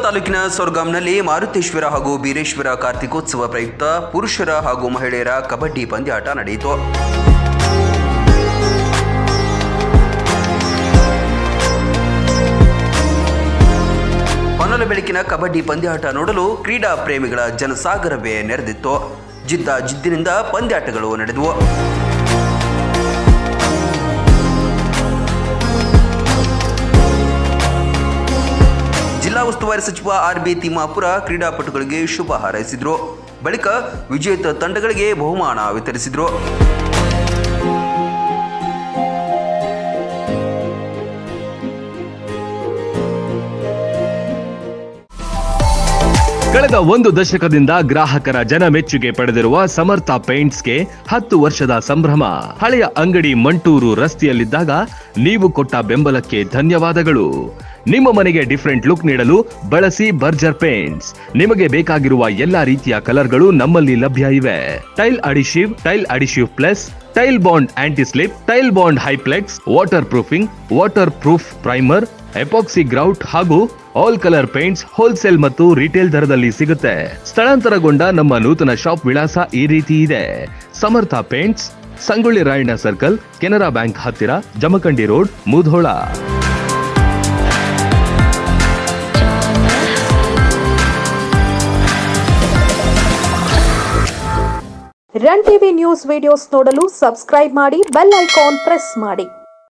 ತಾಲೂಕಿನ ಸೊರ್ಗಾಂನಲ್ಲಿ ಮಾರುತೇಶ್ವರ ಹಾಗೂ ಬೀರೇಶ್ವರ ಕಾರ್ತಿಕೋತ್ಸವ ಪ್ರಯುಕ್ತ ಪುರುಷರ ಹಾಗೂ ಮಹಿಳೆಯರ ಕಬಡ್ಡಿ ಪಂದ್ಯಾಟ ನಡೆಯಿತು ಹೊನಲು ಬೆಳಕಿನ ಕಬಡ್ಡಿ ಪಂದ್ಯಾಟ ನೋಡಲು ಕ್ರೀಡಾ ಪ್ರೇಮಿಗಳ ಜನಸಾಗರವೇ ನೆರೆದಿತ್ತು ಜಿದ್ದ ಜಿದ್ದಿನಿಂದ ಪಂದ್ಯಾಟಗಳು ನಡೆದವು ಜಿಲ್ಲಾ ಉಸ್ತುವಾರಿ ಸಚಿವ ಆರ್ ಬಿ ತಿಮ್ಮಾಪುರ ಕ್ರೀಡಾಪಟುಗಳಿಗೆ ಶುಭ ಹಾರೈಸಿದ್ರು ಬಳಿಕ ವಿಜೇತ ತಂಡಗಳಿಗೆ ಬಹುಮಾನ ವಿತರಿಸಿದ್ರು ಕಳೆದ ಒಂದು ದಶಕದಿಂದ ಗ್ರಾಹಕರ ಜನಮೆಚ್ಚುಗೆ ಪಡೆದಿರುವ ಸಮರ್ಥ ಪೇಂಟ್ಸ್ಗೆ ಹತ್ತು ವರ್ಷದ ಸಂಭ್ರಮ ಹಳೆಯ ಅಂಗಡಿ ಮಂಟೂರು ರಸ್ತೆಯಲ್ಲಿದ್ದಾಗ ನೀವು ಕೊಟ್ಟ ಬೆಂಬಲಕ್ಕೆ ಧನ್ಯವಾದಗಳು ನಿಮ್ಮ ಮನೆಗೆ ಡಿಫರೆಂಟ್ ಲುಕ್ ನೀಡಲು ಬಳಸಿ ಬರ್ಜರ್ ಪೇಂಟ್ಸ್ ನಿಮಗೆ ಬೇಕಾಗಿರುವ ಎಲ್ಲಾ ರೀತಿಯ ಕಲರ್ಗಳು ನಮ್ಮಲ್ಲಿ ಲಭ್ಯ ಇವೆ tile adhesive tile adhesive plus tile bond anti slip tile bond Hyplex water proofing water proof primer epoxy grout ಹಾಗೂ ಆಲ್ ಕಲರ್ ಪೇಂಟ್ಸ್ ಹೋಲ್ಸೇಲ್ ಮತ್ತು ರಿಟೇಲ್ ದರದಲ್ಲಿ ಸಿಗುತ್ತೆ ಸ್ಥಳಾಂತರಗೊಂಡ ನಮ್ಮ ನೂತನ ಶಾಪ್ ವಿಳಾಸ ಈ ರೀತಿ ಇದೆ Samarth paints Sangolli Rayanna circle Canara bank ಹತ್ತಿರ Jamkhandi road Mudhol run TV news videos ನೋಡಲು ಸಬ್ಸ್ಕ್ರೈಬ್ ಮಾಡಿ ಬೆಲ್ ಐಕಾನ್ ಪ್ರೆಸ್ ಮಾಡಿ